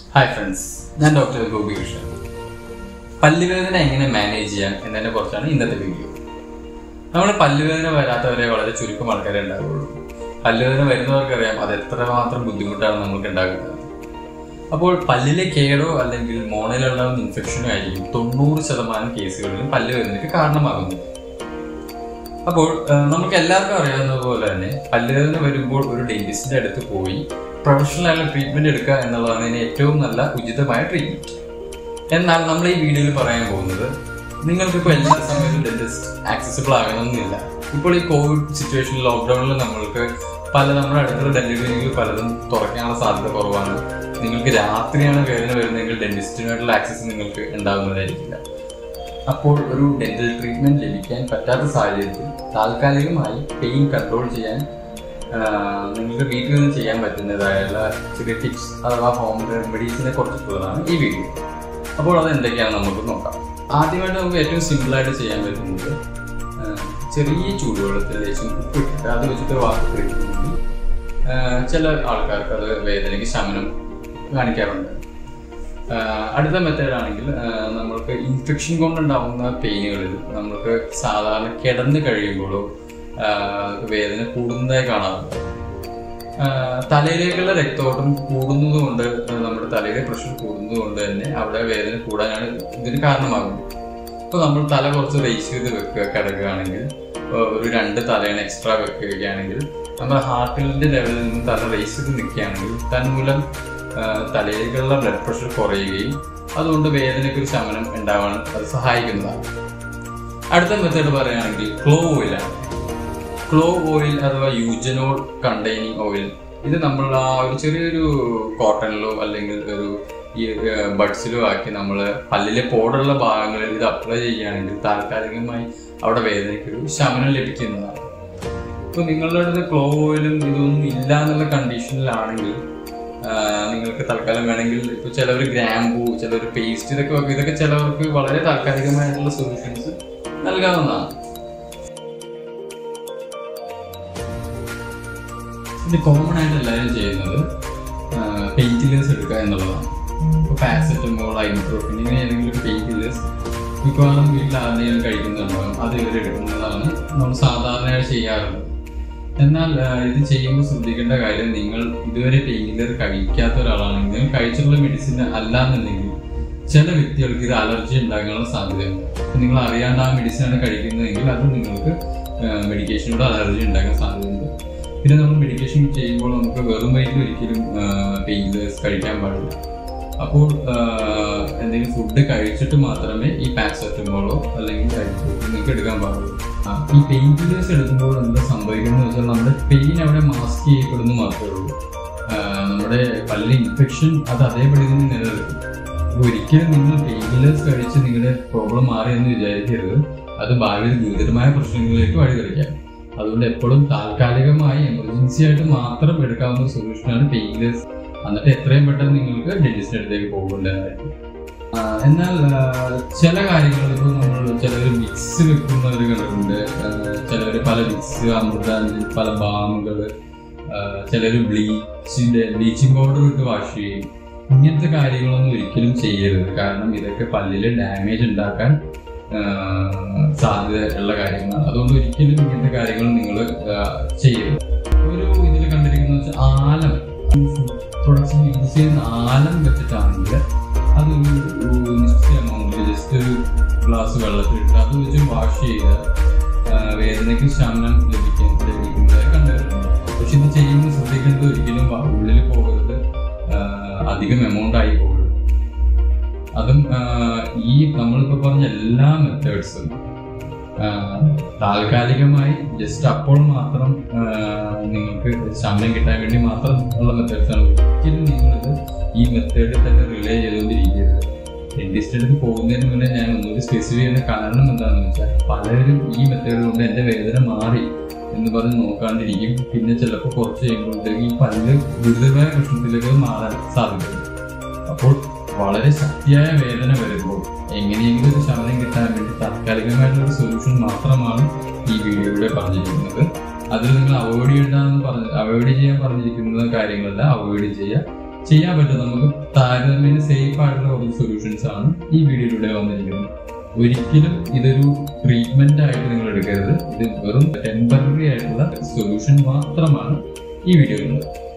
hi friends ഞാൻ doctor Gopi Krishnan പല്ലുവേദന എങ്ങനെ മാനേജ് ചെയ്യാം എന്നതിനെ കുറിച്ചാണ് ഇന്നത്തെ വീഡിയോ നമ്മൾ പല്ലുവേദന വരാത്തവരെ വളരെ ചുരുക്കം ആൾക്കാരെ ഉണ്ടാവുള്ളൂ പല്ലുവേദന വരുന്നവർക്കറിയാം അത് എത്രമാത്രം ബുദ്ധിമുട്ടാണ് നമുക്ക് ഉണ്ടാകുന്നത് അപ്പോൾ പല്ലിലെ കേടോ അല്ലെങ്കിൽ മോണയിലുണ്ടാകുന്ന ഇൻഫെക്ഷനോ ആയിരിക്കും തൊണ്ണൂറ് ശതമാനം കേസുകളിലും പല്ലുവേദനയ്ക്ക് കാരണമാകുന്നത് അപ്പോൾ ആ, നമുക്ക് എല്ലാവർക്കും അറിയാവുന്നത് പോലെ തന്നെ പല്ലുവേദന വരുമ്പോൾ ഒരു ഡെന്റിസ്റ്റിന്റെ അടുത്ത് പോയി പ്രൊഫഷണൽ ആയിട്ടുള്ള ട്രീറ്റ്മെന്റ് എടുക്കുക എന്നുള്ളതാണ് ഇതിന് ഏറ്റവും നല്ല ഉചിതമായ ട്രീറ്റ്മെന്റ് എന്നാൽ നമ്മൾ ഈ വീഡിയോയിൽ പറയാൻ പോകുന്നത് നിങ്ങൾക്കിപ്പോൾ എല്ലാ സമയത്തും ഡെന്റിസ്റ്റ് ആക്സസിബിൾ ആകണമെന്നില്ല ഇപ്പോൾ ഈ കോവിഡ് സിറ്റുവേഷനിൽ ലോക്ക്ഡൌണിൽ നമ്മൾക്ക് പല നമ്മുടെ അടുത്തുള്ള ഡെന്റൽ ക്ലിനിക്കിൽ പലതും തുറക്കാനുള്ള സാധ്യത കുറവാണ് നിങ്ങൾക്ക് രാത്രിയാണ് വേദന വരുന്നതെങ്കിൽ ഡെന്റിസ്റ്റിനായിട്ടുള്ള ആക്സസ് നിങ്ങൾക്ക് ഉണ്ടാകുന്നതായിരിക്കില്ല അപ്പോൾ ഒരു ഡെന്റൽ ട്രീറ്റ്മെന്റ് ലഭിക്കാൻ പറ്റാത്ത സാഹചര്യത്തിൽ താൽക്കാലികമായി പെയിൻ കൺട്രോൾ ചെയ്യാൻ ആ, നിങ്ങൾക്ക് വീട്ടിൽ നിന്ന് ചെയ്യാൻ പറ്റുന്നതായുള്ള ചെറിയ ടിപ്സ് അഥവാ ഹോം റെമഡീസിനെ കുറിച്ചിട്ടുള്ളതാണ് ഈ വീഡിയോ അപ്പോൾ അത് എന്തൊക്കെയാണ് നമുക്ക് നോക്കാം ആദ്യമായിട്ട് നമുക്ക് ഏറ്റവും സിമ്പിളായിട്ട് ചെയ്യാൻ പറ്റുന്നത് ആ, ചെറിയ ചൂടുവെള്ളത്തിൽ ലേശം ഉപ്പിട്ടിട്ട് അത് വെച്ചിട്ട് വാക്ക് കഴിക്കുമെങ്കിൽ ചില ആൾക്കാർക്ക് അത് വേദനയ്ക്ക് ശമനം കാണിക്കാറുണ്ട് ആഹ് അടുത്ത മെത്തേഡ് ആണെങ്കിൽ ആഹ് നമ്മൾക്ക് ഇൻഫെക്ഷൻ കൊണ്ടുണ്ടാവുന്ന പെയിനുകളിൽ നമ്മൾക്ക് സാധാരണ കിടന്ന് കഴിയുമ്പോഴോ ആഹ് വേദന കൂടുന്നതായി കാണാറുണ്ട് ആഹ് തലയിലേക്കുള്ള രക്തോട്ടം കൂടുന്നത് കൊണ്ട് നമ്മുടെ തലയിലെ പ്രഷർ കൂടുന്നത് കൊണ്ട് തന്നെ അവിടെ വേദന കൂടാനാണ് ഇതിന് കാരണമാകുന്നത് ഇപ്പോൾ നമ്മൾ തല കുറച്ച് റേസ് ചെയ്ത് വെക്കുക കിടക്കുകയാണെങ്കിൽ ഇപ്പോൾ ഒരു രണ്ട് തലയണ എക്സ്ട്രാ വെക്കുകയാണെങ്കിൽ നമ്മുടെ ഹാർട്ടിൻ്റെ ലെവലിൽ നിന്ന് തല റേസ് ചെയ്ത് നിൽക്കുകയാണെങ്കിൽ തന്മൂലം ആ, തലയിലേക്കുള്ള ബ്ലഡ് പ്രഷർ കുറയുകയും അതുകൊണ്ട് വേദനയ്ക്ക് ഒരു ശമനം ഉണ്ടാവാൻ അത് സഹായിക്കുന്നതാണ് അടുത്ത മെത്തേഡ് പറയുകയാണെങ്കിൽ ക്ലോ ഓയിലാണ് ക്ലോ ഓയിൽ അഥവാ യൂജനോൾ കണ്ടെയ്നിങ് ഓയിൽ ഇത് നമ്മൾ ആ ഒരു ചെറിയൊരു കോട്ടണിലോ അല്ലെങ്കിൽ ഒരു ഈ ബഡ്സിലോ ആക്കി നമ്മൾ പല്ലിലെ പോടുള്ള ഭാഗങ്ങളിൽ ഇത് അപ്ലൈ ചെയ്യുകയാണെങ്കിൽ താൽക്കാലികമായി അവിടെ വേദനയ്ക്കൊരു ശമനം ലഭിക്കുന്നതാണ് ഇപ്പോൾ നിങ്ങളുടെ അടുത്ത് ക്ലോ ഓയിലും ഇതൊന്നും ഇല്ല എന്നുള്ള കണ്ടീഷനിലാണെങ്കിൽ ആഹ് നിങ്ങൾക്ക് തൽക്കാലം വേണമെങ്കിൽ ഇപ്പോൾ ചിലവർ ഗ്രാമ്പൂ ചിലവർ പേസ്റ്റ് ഇതൊക്കെ വെക്കും ഇതൊക്കെ ചിലവർക്ക് വളരെ താൽക്കാലികമായിട്ടുള്ള സൊല്യൂഷൻസ് നൽകാവുന്നതാണ് ഇത് കോമൺ ആയിട്ട് എല്ലാവരും ചെയ്യുന്നത് പെയിൻ കില്ലേഴ്സ് എടുക്കുക എന്നുള്ളതാണ് ഇപ്പോൾ പാരസെറ്റമോൾ ഐബ്രോഫിൻ ഇങ്ങനെ ഏതെങ്കിലും ഒരു പെയിൻ കില്ലേഴ്സ് മിക്കവാറും വീട്ടിൽ ആരുടെയും കഴിക്കുന്നുണ്ടാകും അത് ഇവർ എടുക്കുന്നതാണ് നമ്മൾ സാധാരണയായി ചെയ്യാറുള്ളത് എന്നാൽ ആ, ഇത് ചെയ്യുമ്പോൾ ശ്രദ്ധിക്കേണ്ട കാര്യം നിങ്ങൾ ഇതുവരെ പെയിൻ കില്ലർ കഴിക്കാത്ത ഒരാളാണെങ്കിൽ നിങ്ങൾ കഴിച്ചിട്ടുള്ള മെഡിസിൻ അല്ല എന്നുണ്ടെങ്കിൽ ചില വ്യക്തികൾക്ക് ഇത് അലർജി ഉണ്ടാകാനുള്ള സാധ്യതയുണ്ട് അപ്പൊ നിങ്ങൾ അറിയാണ്ട് ആ മെഡിസിനാണ് കഴിക്കുന്നതെങ്കിൽ അത് നിങ്ങൾക്ക് മെഡിക്കേഷനോട് അലർജി ഉണ്ടാകാൻ സാധ്യതയുണ്ട് പിന്നെ നമ്മൾ മെഡിക്കേഷൻ ചെയ്യുമ്പോൾ നമുക്ക് വെറും വയറ്റിൽ ഒരിക്കലും പെയിൻ കില്ലേഴ്സ് കഴിക്കാൻ പാടില്ല അപ്പോൾ ആ, എന്തെങ്കിലും ഫുഡ് കഴിച്ചിട്ട് മാത്രമേ ഈ പാരസെറ്റമോളോ അല്ലെങ്കിൽ ibuprofen നിങ്ങൾക്ക് എടുക്കാൻ പാടുള്ളൂ ആ, ഈ പെയിൻ കില്ലേഴ്സ് എടുക്കുമ്പോൾ എന്താ സംഭവിക്കുന്നത് വെച്ചാൽ നമ്മുടെ പെയിൻ അവിടെ മാസ്ക് ചെയ്യപ്പെടുന്നു മാത്രമേ ഉള്ളൂ ആ, നമ്മുടെ പല്ലിലെ ഇൻഫെക്ഷൻ അത് അതേപടി തന്നെ നിലനിൽക്കും അപ്പോൾ ഒരിക്കലും നിങ്ങൾ പെയിൻ കില്ലേഴ്സ് കഴിച്ച് നിങ്ങളുടെ പ്രോബ്ലം മാറി എന്ന് വിചാരിക്കരുത് അത് ഭാവിയിൽ ഗുരുതരമായ പ്രശ്നങ്ങളിലേക്ക് വഴിതെളിക്കാം അതുകൊണ്ട് എപ്പോഴും താൽക്കാലികമായി എമർജൻസി ആയിട്ട് മാത്രം എടുക്കാവുന്ന സൊല്യൂഷനാണ് പെയിൻ കില്ലേഴ്സ് എന്നിട്ട് എത്രയും പെട്ടെന്ന് നിങ്ങൾക്ക് ഡെന്റിസ്റ്റിന്റെ അടുത്തേക്ക് പോകേണ്ടതായിരിക്കും ആ, എന്നാൽ ആ, ചില കാര്യങ്ങൾ ഇപ്പോൾ നമ്മൾ ചിലർ മിക്സ് വെക്കുന്നവർ കണ്ടിട്ടുണ്ട് ചിലർ പല മിക്സ് അമൃതാഞ്ജലി പല ബാമുകൾ ചിലർ ബ്ലീച്ചിന്റെ ബ്ലീച്ചിങ് പൗഡർ ഇട്ട് വാഷ് ചെയ്യും ഇങ്ങനത്തെ കാര്യങ്ങളൊന്നും ഒരിക്കലും ചെയ്യരുത് കാരണം ഇതൊക്കെ പല്ലിൽ ഡാമേജ് ഉണ്ടാക്കാൻ ആ, സാധ്യതയുള്ള കാര്യങ്ങളാണ് അതുകൊണ്ട് ഒരിക്കലും ഇങ്ങനത്തെ കാര്യങ്ങൾ നിങ്ങൾ ചെയ്യരുത് ഒരു ഇതിൽ കണ്ടിരിക്കുന്നത് വെച്ചാൽ ആലം പ്രൊഡക്ട്സ് യൂസ് ചെയ്യുന്ന ആലം വെച്ചിട്ടാണെങ്കിൽ അത് ഒരു നിശ്ചിത എമൗണ്ടിൽ ജസ്റ്റ് ഒരു ഗ്ലാസ് വെള്ളത്തിലിട്ട് അത് വെച്ച് വാഷ് ചെയ്ത് ആ, വേദനയ്ക്ക് ശമനം ലഭിക്കാൻ ലഭിക്കുന്നതായി കണ്ടുവരുന്നുണ്ട് പക്ഷെ ഇത് ചെയ്യുമ്പോൾ ശ്രദ്ധിക്കേണ്ടത് ഒരിക്കലും വ- ഉള്ളിൽ പോകരുത് ആ, അധികം എമൗണ്ട് ആയി പോകരുത് അതും ആ, ഈ നമ്മളിപ്പോൾ പറഞ്ഞ എല്ലാ മെത്തേഡ്സും താൽക്കാലികമായി ജസ്റ്റ് അപ്പോൾ മാത്രം ആ, നിങ്ങൾക്ക് ശമനം കിട്ടാൻ വേണ്ടി മാത്രം ഉള്ള മെത്തേഡ്സ് ആണ് ഒരിക്കലും നിങ്ങളിത് ഈ മെത്തേഡിൽ തന്നെ റിലേ ചെയ്തുകൊണ്ടിരിക്കരുത് ഡെന്റിസ്റ്റ് അടുത്ത് പോകുന്നതിന് മുന്നേ ഞാൻ ഒന്നുകൂടി സ്പെസിഫൈ ചെയ്യുന്ന കാരണം എന്താണെന്ന് വെച്ചാൽ പലരും ഈ മെത്തേഡ് കൊണ്ട് എൻ്റെ വേദന മാറി എന്ന് പറഞ്ഞ് നോക്കാണ്ടിരിക്കും പിന്നെ ചിലപ്പോൾ കുറച്ച് കഴിയുമ്പോഴത്തേക്ക് ഈ പല്ല് ഗുരുതരമായ പ്രശ്നത്തിലേക്ക് മാറാൻ സാധ്യതയുണ്ട് അപ്പോൾ വളരെ ശക്തിയായ വേദന വരുമ്പോൾ എങ്ങനെയെങ്കിലും ഒരു ശമനം കിട്ടാൻ വേണ്ടി താൽക്കാലികമായിട്ടുള്ള ഒരു സൊല്യൂഷൻ മാത്രമാണ് ഈ വീഡിയോയിലൂടെ പറഞ്ഞിരിക്കുന്നത് അതിൽ നിങ്ങൾ അവോയ്ഡ് ചെയ്യണമെന്ന് പറഞ്ഞ് അവോയ്ഡ് ചെയ്യാൻ പറഞ്ഞിരിക്കുന്ന കാര്യങ്ങളെല്ലാം അവോയ്ഡ് ചെയ്യുക ചെയ്യാൻ പറ്റും നമുക്ക് താരതമ്യേന സേഫ് ആയിട്ടുള്ള കുറച്ച് സൊല്യൂഷൻസ് ആണ് ഈ വീഡിയോയിലൂടെ വന്നിരിക്കുന്നത് ഒരിക്കലും ഇതൊരു ട്രീറ്റ്മെന്റ് ആയിട്ട് നിങ്ങൾ എടുക്കരുത് ഇത് വെറും ടെമ്പററി ആയിട്ടുള്ള സൊല്യൂഷൻ മാത്രമാണ് ഈ വീഡിയോയിലുള്ളത്